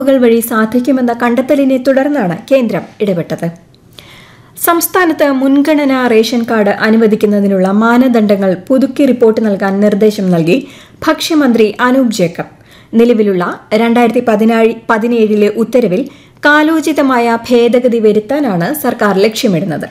കൾ വഴി സാധിക്കുമെന്ന കണ്ടെത്തലിനെ തുടർന്നാണ് കേന്ദ്രം ഇടപെട്ടത് സംസ്ഥാനത്ത് മുൻഗണനാ റേഷൻ കാർഡ് അനുവദിക്കുന്നതിനുള്ള മാനദണ്ഡങ്ങൾ പുതുക്കി റിപ്പോർട്ട് നൽകാൻ നിർദ്ദേശം നൽകി ഭക്ഷ്യമന്ത്രി അനൂപ് ജേക്കബ് നിലവിലുള്ള രണ്ടായിരത്തി പതിനാഴ് പതിനേഴിലെ ഉത്തരവിൽ കാലോചിതമായ ഭേദഗതി വരുത്താനാണ് സർക്കാർ ലക്ഷ്യമിടുന്നത്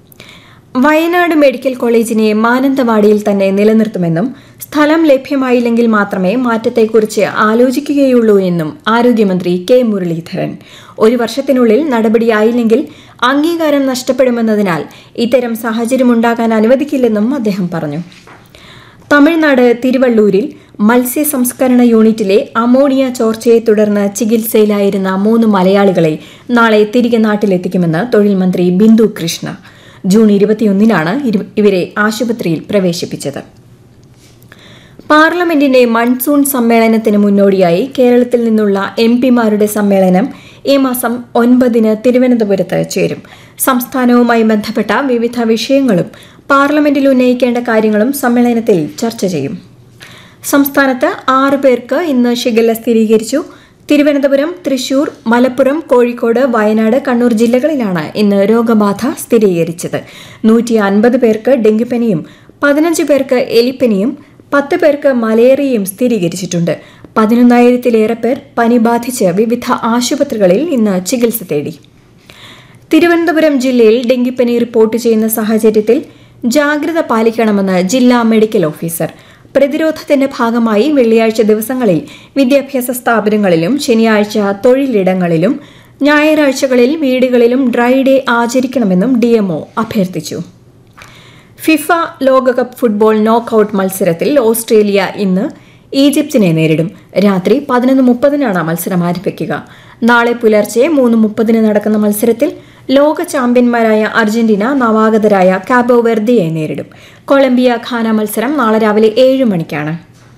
വയനാട് മെഡിക്കൽ കോളേജിനെ മാനന്തവാടിയിൽ തന്നെ നിലനിർത്തുമെന്നും സ്ഥലം ലഭ്യമായില്ലെങ്കിൽ മാത്രമേ മാറ്റത്തെക്കുറിച്ച് ആലോചിക്കുകയുള്ളൂ എന്നും ആരോഗ്യമന്ത്രി കെ മുരളീധരൻ ഒരു വർഷത്തിനുള്ളിൽ നടപടിയായില്ലെങ്കിൽ അംഗീകാരം നഷ്ടപ്പെടുമെന്നതിനാൽ ഇത്തരം സാഹചര്യമുണ്ടാകാൻ അനുവദിക്കില്ലെന്നും അദ്ദേഹം പറഞ്ഞു തമിഴ്നാട് തിരുവള്ളൂരിൽ മത്സ്യ സംസ്കരണ യൂണിറ്റിലെ അമോണിയ ചോർച്ചയെ തുടർന്ന് ചികിത്സയിലായിരുന്ന മൂന്ന് മലയാളികളെ നാളെ തിരികെ നാട്ടിലെത്തിക്കുമെന്ന് തൊഴിൽ മന്ത്രി ബിന്ദു കൃഷ്ണ ജൂൺ ഇരുപത്തിയൊന്നിനാണ് ഇരു- ഇവരെ ആശുപത്രിയിൽ പ്രവേശിപ്പിച്ചത് പാർലമെന്റിന്റെ മൺസൂൺ സമ്മേളനത്തിന് മുന്നോടിയായി കേരളത്തിൽ നിന്നുള്ള എം പിമാരുടെ സമ്മേളനം ഈ മാസം ഒൻപതിന് തിരുവനന്തപുരത്ത് ചേരും സംസ്ഥാനവുമായി ബന്ധപ്പെട്ട വിവിധ വിഷയങ്ങളും പാർലമെന്റിൽ ഉന്നയിക്കേണ്ട കാര്യങ്ങളും സമ്മേളനത്തിൽ ചർച്ച ചെയ്യും സംസ്ഥാനത്ത് ആറ് പേർക്ക് ഇന്ന് ഷിഗല്ല സ്ഥിരീകരിച്ചു തിരുവനന്തപുരം തൃശൂർ മലപ്പുറം കോഴിക്കോട് വയനാട് കണ്ണൂർ ജില്ലകളിലാണ് ഇന്ന് രോഗബാധ സ്ഥിരീകരിച്ചത് നൂറ്റി അൻപത് പേർക്ക് ഡെങ്കിപ്പനിയും പതിനഞ്ച് പേർക്ക് എലിപ്പനിയും പത്ത് പേർക്ക് മലേറിയയും സ്ഥിരീകരിച്ചിട്ടുണ്ട് പതിനൊന്നായിരത്തിലേറെ പേർ പനി ബാധിച്ച് വിവിധ ആശുപത്രികളിൽ ഇന്ന് ചികിത്സ തേടി തിരുവനന്തപുരം ജില്ലയിൽ ഡെങ്കിപ്പനി റിപ്പോർട്ട് ചെയ്യുന്ന സാഹചര്യത്തിൽ ജാഗ്രത പാലിക്കണമെന്ന് ജില്ലാ മെഡിക്കൽ ഓഫീസർ പ്രതിരോധത്തിന്റെ ഭാഗമായി വെള്ളിയാഴ്ച ദിവസങ്ങളിൽ വിദ്യാഭ്യാസ സ്ഥാപനങ്ങളിലും ശനിയാഴ്ച തൊഴിലിടങ്ങളിലും ഞായറാഴ്ചകളിൽ വീടുകളിലും ഡ്രൈ ഡേ ആചരിക്കണമെന്നും ഡിഎംഒ അഭ്യർത്ഥിച്ചു ഫിഫ ലോകകപ്പ് ഫുട്ബോൾ നോക്കൌട്ട് മത്സരത്തിൽ ഓസ്ട്രേലിയ ഇന്ന് ഈജിപ്തിനെ നേരിടും രാത്രി പതിനൊന്ന് മുപ്പതിനാണ് മത്സരം ആരംഭിക്കുക നാളെ പുലർച്ചെ മൂന്ന് മുപ്പതിന് നടക്കുന്ന മത്സരത്തിൽ ലോക ചാമ്പ്യന്മാരായ അർജന്റീന നവാഗതരായ കാബോ വെർദിയെ നേരിടും കൊളംബിയ ഖാന മത്സരം നാളെ രാവിലെ ഏഴ് മണിക്കാണ്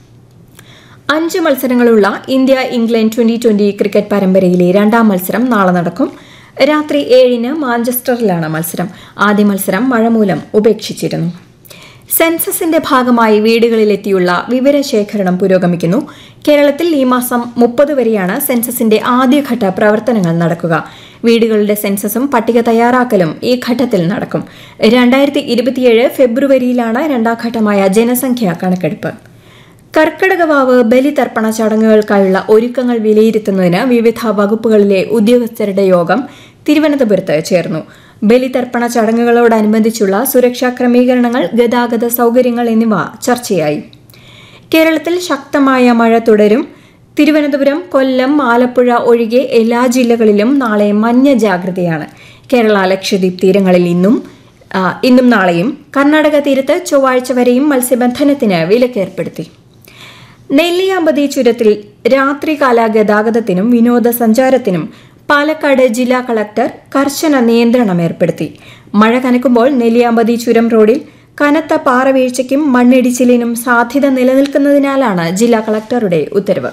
അഞ്ച് മത്സരങ്ങളുള്ള India England twenty twenty cricket പരമ്പരയിലെ രണ്ടാം മത്സരം നാളെ നടക്കും രാത്രി ഏഴിന് മാഞ്ചസ്റ്ററിലാണ് മത്സരം ആദ്യ മത്സരം മഴ മൂലം ഉപേക്ഷിച്ചിരുന്നു സെൻസസിന്റെ ഭാഗമായി വീടുകളിലെത്തിയുള്ള വിവരശേഖരണം പുരോഗമിക്കുന്നു കേരളത്തിൽ ഈ മാസം മുപ്പത് വരെയാണ് സെൻസസിന്റെ ആദ്യഘട്ട പ്രവർത്തനങ്ങൾ നടക്കുക വീടുകളുടെ സെൻസസും പട്ടിക തയ്യാറാക്കലും ഈ ഘട്ടത്തിൽ നടക്കും രണ്ടായിരത്തി ഇരുപത്തിയേഴ് ഫെബ്രുവരിയിലാണ് രണ്ടാം ഘട്ടമായ ജനസംഖ്യാ കണക്കെടുപ്പ് കർക്കിടകവാവ് ബലിതർപ്പണ ചടങ്ങുകൾക്കായുള്ള ഒരുക്കങ്ങൾ വിലയിരുത്തുന്നതിന് വിവിധ വകുപ്പുകളിലെ ഉദ്യോഗസ്ഥരുടെ യോഗം തിരുവനന്തപുരത്ത് ചേർന്നു ബലിതർപ്പണ ചടങ്ങുകളോടനുബന്ധിച്ചുള്ള സുരക്ഷാ ക്രമീകരണങ്ങൾ ഗതാഗത സൗകര്യങ്ങൾ എന്നിവ ചർച്ചയായി കേരളത്തിൽ ശക്തമായ മഴ തുടരും തിരുവനന്തപുരം കൊല്ലം ആലപ്പുഴ ഒഴികെ എല്ലാ ജില്ലകളിലും നാളെ മഞ്ഞ ജാഗ്രതയാണ് കേരള ലക്ഷദ്വീപ് തീരങ്ങളിൽ ഇന്നും ആ, ഇന്നും നാളെയും കർണാടക തീരത്ത് ചൊവ്വാഴ്ച വരെയും മത്സ്യബന്ധനത്തിന് വിലക്കേർപ്പെടുത്തി നെല്ലിയാമ്പതി ചുരത്തിൽ രാത്രികാല ഗതാഗതത്തിനും വിനോദസഞ്ചാരത്തിനും പാലക്കാട് ജില്ലാ കളക്ടർ കർശന നിയന്ത്രണം ഏർപ്പെടുത്തി മഴ കനക്കുമ്പോൾ നെല്ലിയാമ്പതി ചുരം റോഡിൽ കനത്ത പാറവീഴ്ചയ്ക്കും മണ്ണിടിച്ചിലിനും സാധ്യത നിലനിൽക്കുന്നതിനാലാണ് ജില്ലാ കളക്ടറുടെ ഉത്തരവ്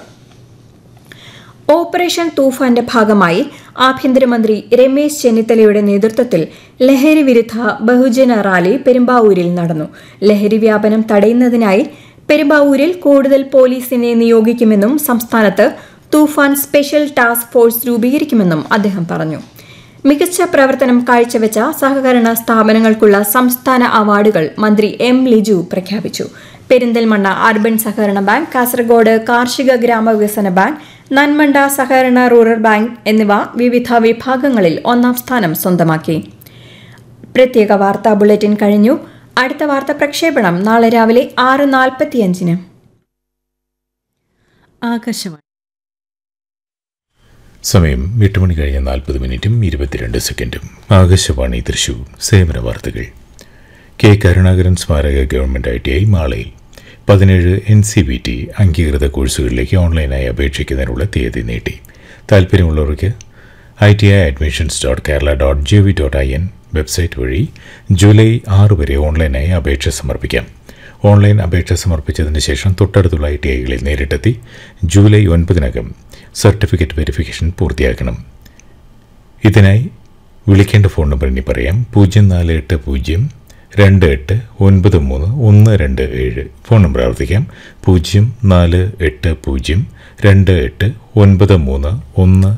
ഓപ്പറേഷൻ തൂഫാന്റെ ഭാഗമായി ആഭ്യന്തരമന്ത്രി രമേശ് ചെന്നിത്തലയുടെ നേതൃത്വത്തിൽ ലഹരി വിരുദ്ധ ബഹുജന റാലി പെരുമ്പാവൂരിൽ നടന്നു ലഹരി വ്യാപനം തടയുന്നതിനായി പെരുമ്പാവൂരിൽ കൂടുതൽ പോലീസിനെ നിയോഗിക്കുമെന്നും സംസ്ഥാനത്ത് തൂഫാൻ സ്പെഷ്യൽ ടാസ്ക് ഫോഴ്സ് രൂപീകരിക്കുമെന്നും അദ്ദേഹം പറഞ്ഞു മികച്ച പ്രവർത്തനം കാഴ്ചവെച്ച സഹകരണ സ്ഥാപനങ്ങൾക്കുള്ള സംസ്ഥാന അവാർഡുകൾ മന്ത്രി എം ലിജു പ്രഖ്യാപിച്ചു പെരിന്തൽമണ്ണ അർബൻ സഹകരണ ബാങ്ക് കാസർഗോഡ് കാർഷിക ഗ്രാമവികസന ബാങ്ക് നന്മണ്ട സഹകരണ റൂറൽ ബാങ്ക് എന്നിവ വിവിധ വിഭാഗങ്ങളിൽ ഒന്നാം സ്ഥാനം സ്വന്തമാക്കി പ്രത്യേക വാർത്താ ബുള്ളറ്റിൻ കഴിഞ്ഞു അടുത്ത വാർത്ത പ്രക്ഷേപണം നാളെ രാവിലെ ആറ് നാൽപ്പത്തിയഞ്ചിന് ആകാശവാണി സമയം എട്ട് മണി കഴിഞ്ഞ നാൽപ്പത് മിനിറ്റും ഇരുപത്തിരണ്ട് സെക്കൻഡും ആകാശവാണി തൃശൂർ സേവന വാർത്തകൾ കെ കരുണാകരൻ സ്മാരക ഗവൺമെൻറ് ഐ ടി ഐ മാളയിൽ പതിനേഴ് എൻ സി ബി ടി അംഗീകൃത കോഴ്സുകളിലേക്ക് ഓൺലൈനായി അപേക്ഷിക്കുന്നതിനുള്ള തീയതി നീട്ടി താൽപ്പര്യമുള്ളവർക്ക് I T I admissions dot Kerala dot G V dot I N website വഴി ജൂലൈ ആറ് വരെ ഓൺലൈനായി അപേക്ഷ സമർപ്പിക്കാം ഓൺലൈൻ അപേക്ഷ സമർപ്പിച്ചതിന് ശേഷം തൊട്ടടുത്തുള്ള ഐ ടി ഐകളിൽ നേരിട്ടെത്തി ജൂലൈ ഒൻപതിനകം സർട്ടിഫിക്കറ്റ് വെരിഫിക്കേഷൻ പൂർത്തിയാക്കണം ഇതിനായി വിളിക്കേണ്ട ഫോൺ നമ്പർ ഇനി പറയാം പൂജ്യം നാല് എട്ട് പൂജ്യം രണ്ട് എട്ട് ഒൻപത് മൂന്ന് ഒന്ന് രണ്ട് ഏഴ് ഫോൺ നമ്പർ ആവർത്തിക്കാം പൂജ്യം നാല് എട്ട് പൂജ്യം രണ്ട് എട്ട് ഒൻപത് മൂന്ന് ഒന്ന്